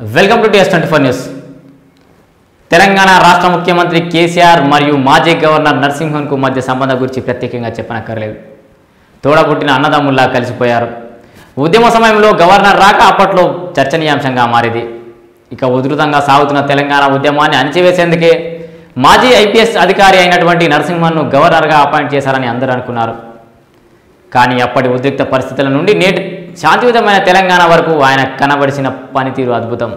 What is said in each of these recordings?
welcome to TS twenty four news Telangana రాష్ట్ర ముఖ్యమంత్రి కేసీఆర్ మరియు మాజీ గవర్నర్ నరసింహన్కు మధ్య సంబంధం గురించి ప్రత్యేకంగా చెప్పనక్కర్లేదు తోడబుట్టిన అన్నదమ్ముల్లా కలిసిపోయారు ఉద్యమ సమయంలో గవర్నర్ రాక అప్పట్లో చర్చనీయాంశంగా మారింది ఇక ఉధృతంగా సాగుతున్న తెలంగాణ ఉద్యమాన్ని అణిచివేసేందుకే మాజీ ఐపీఎస్ అధికారి అయినటువంటి నరసింహన్ను గవర్నర్గా అపాయింట్ చేశారని అందరూ అనుకున్నారు కానీ అప్పటి ఉద్రిక్త పరిస్థితుల నుండి నేటి శాంతియుతమైన తెలంగాణ వరకు ఆయన కనబడిసిన పనితీరు అద్భుతం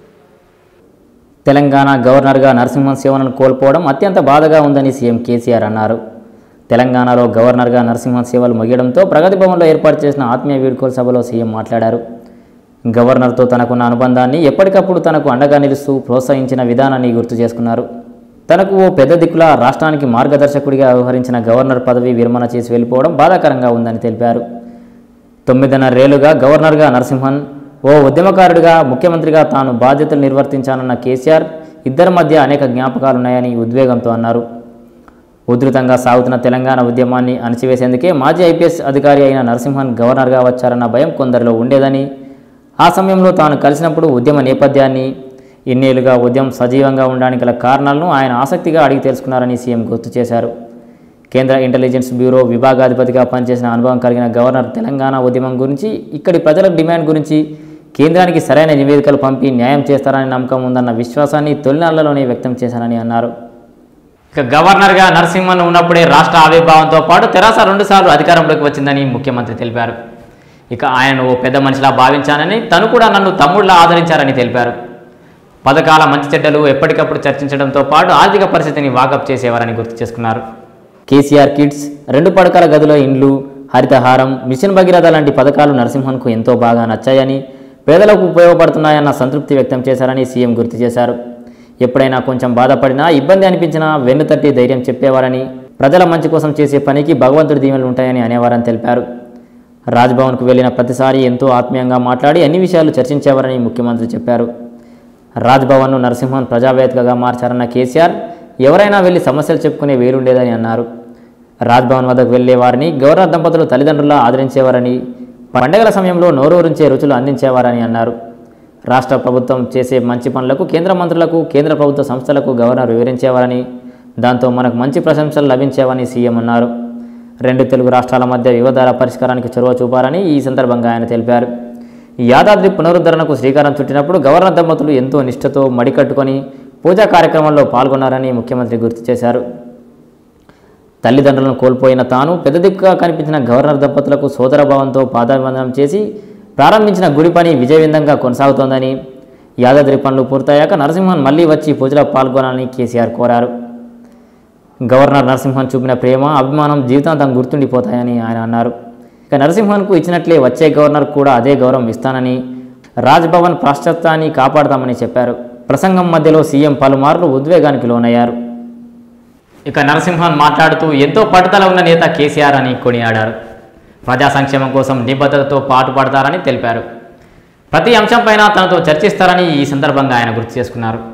తెలంగాణ గవర్నర్గా నరసింహన్ సేవలను కోల్పోవడం అత్యంత బాధగా ఉందని సీఎం కేసీఆర్ అన్నారు తెలంగాణలో గవర్నర్గా నరసింహన్ సేవలు ముగియడంతో ప్రగతి భవన్లో ఏర్పాటు చేసిన ఆత్మీయ వీడ్కోలు సభలో సీఎం మాట్లాడారు గవర్నర్తో తనకున్న అనుబంధాన్ని ఎప్పటికప్పుడు తనకు అండగా నిలుస్తూ ప్రోత్సహించిన విధానాన్ని గుర్తు చేసుకున్నారు తనకు ఓ పెద్ద దిక్కులా రాష్ట్రానికి మార్గదర్శకుడిగా వ్యవహరించిన గవర్నర్ పదవి విరమణ చేసి వెళ్ళిపోవడం బాధాకరంగా ఉందని తెలిపారు తొమ్మిదిన్నరేళ్లుగా గవర్నర్గా నరసింహన్ ఓ ఉద్యమకారుడిగా ముఖ్యమంత్రిగా తాను బాధ్యతలు నిర్వర్తించానన్న కేసీఆర్ ఇద్దరి మధ్య అనేక జ్ఞాపకాలున్నాయని ఉద్వేగంతో అన్నారు ఉధృతంగా సాగుతున్న తెలంగాణ ఉద్యమాన్ని అణచివేసేందుకే మాజీ ఐపీఎస్ అధికారి అయిన నరసింహన్ గవర్నర్గా వచ్చారన్న భయం కొందరిలో ఉండేదని ఆ సమయంలో తాను కలిసినప్పుడు ఉద్యమ నేపథ్యాన్ని ఇన్నేళ్లుగా ఉద్యమం సజీవంగా ఉండడానికి గల కారణాలను ఆయన ఆసక్తిగా అడిగి తెలుసుకున్నారని సీఎం గుర్తు చేశారు కేంద్ర ఇంటెలిజెన్స్ బ్యూరో విభాగాధిపతిగా పనిచేసిన అనుభవం కలిగిన గవర్నర్ తెలంగాణ ఉద్యమం గురించి ఇక్కడి ప్రజల డిమాండ్ గురించి కేంద్రానికి సరైన నివేదికలు పంపి న్యాయం చేస్తారని నమ్మకం ఉందన్న విశ్వాసాన్ని తొలినాళ్లలోనే వ్యక్తం చేశారని అన్నారు ఇక గవర్నర్గా నరసింహన్ ఉన్నప్పుడే రాష్ట్ర ఆవిర్భావంతో పాటు తెరాస రెండుసార్లు అధికారంలోకి వచ్చిందని ముఖ్యమంత్రి తెలిపారు ఇక ఆయనను ఓ పెద్ద మనిషిలా భావించానని తను కూడా నన్ను తమ్ముడిలా ఆదరించారని తెలిపారు పథకాల మంచి చెడ్డలు ఎప్పటికప్పుడు చర్చించడంతో పాటు ఆర్థిక పరిస్థితిని వాకప్ చేసేవారని గుర్తు చేసుకున్నారు కేసీఆర్ కిడ్స్ రెండు పడకల గదిలో ఇండ్లు హరితహారం మిషన్ భగీరథ లాంటి పథకాలు నరసింహన్కు ఎంతో బాగా నచ్చాయని పేదలకు ఉపయోగపడుతున్నాయన్న సంతృప్తి వ్యక్తం చేశారని సీఎం గుర్తు చేశారు ఎప్పుడైనా కొంచెం బాధపడినా ఇబ్బంది అనిపించినా వెన్నుతట్టి ధైర్యం చెప్పేవారని ప్రజల మంచి కోసం చేసే పనికి భగవంతుడి దీవెనలు ఉంటాయని అనేవారని తెలిపారు రాజ్భవన్కు వెళ్లిన ప్రతిసారి ఎంతో ఆత్మీయంగా మాట్లాడి అన్ని విషయాలు చర్చించేవారని ముఖ్యమంత్రి చెప్పారు రాజ్భవన్ను నరసింహన్ ప్రజావేదికగా మార్చారన్న కేసీఆర్ ఎవరైనా వెళ్లి సమస్యలు చెప్పుకునే వీలుండేదని అన్నారు రాజ్భవన్ వద్దకు వెళ్లే వారిని గవర్నర్ దంపతులు తల్లిదండ్రులా ఆదరించేవారని పండగల సమయంలో నోరూరించే రుచులు అందించేవారని అన్నారు రాష్ట్ర ప్రభుత్వం చేసే మంచి పనులకు కేంద్ర మంత్రులకు కేంద్ర ప్రభుత్వ సంస్థలకు గవర్నర్ వివరించేవారని దాంతో మనకు మంచి ప్రశంసలు లభించేవని సీఎం అన్నారు రెండు తెలుగు రాష్ట్రాల మధ్య వివాదాల పరిష్కారానికి చొరవ చూపారని ఈ సందర్భంగా ఆయన తెలిపారు ఈ యాదాద్రి పునరుద్ధరణకు శ్రీకారం చుట్టినప్పుడు గవర్నర్ దంపతులు ఎంతో నిష్ఠతో మడికట్టుకొని పూజా కార్యక్రమంలో పాల్గొన్నారని ముఖ్యమంత్రి గుర్తు చేశారు తల్లిదండ్రులను కోల్పోయిన తాను పెద్ద దిక్కుగా కనిపించిన గవర్నర్ దంపతులకు సోదరభావంతో పాదాభివందనం చేసి ప్రారంభించిన గుడి పని విజయవంతంగా కొనసాగుతోందని యాదాద్రి పనులు పూర్తయ్యాక నరసింహన్ మళ్లీ వచ్చి పూజలో పాల్గొనాలని కేసీఆర్ కోరారు గవర్నర్ నరసింహన్ చూపిన ప్రేమ అభిమానం జీవితాంతం గుర్తుండిపోతాయని ఆయన అన్నారు ఇక నరసింహన్కు ఇచ్చినట్లే వచ్చే గవర్నర్ కూడా అదే గౌరవం ఇస్తానని రాజ్భవన్ ప్రాశ్చాత్యాన్ని కాపాడతామని చెప్పారు ప్రసంగం మధ్యలో సీఎం పలుమార్లు ఉద్వేగానికి లోనయ్యారు ఇక నరసింహన్ మాట్లాడుతూ ఎంతో పట్టుదల ఉన్న నేత కేసీఆర్ అని కొనియాడారు ప్రజా సంక్షేమం కోసం నిబద్ధతతో పాటుపడతారని తెలిపారు ప్రతి అంశంపైన తనతో చర్చిస్తారని ఈ సందర్భంగా ఆయన గుర్తు చేసుకున్నారు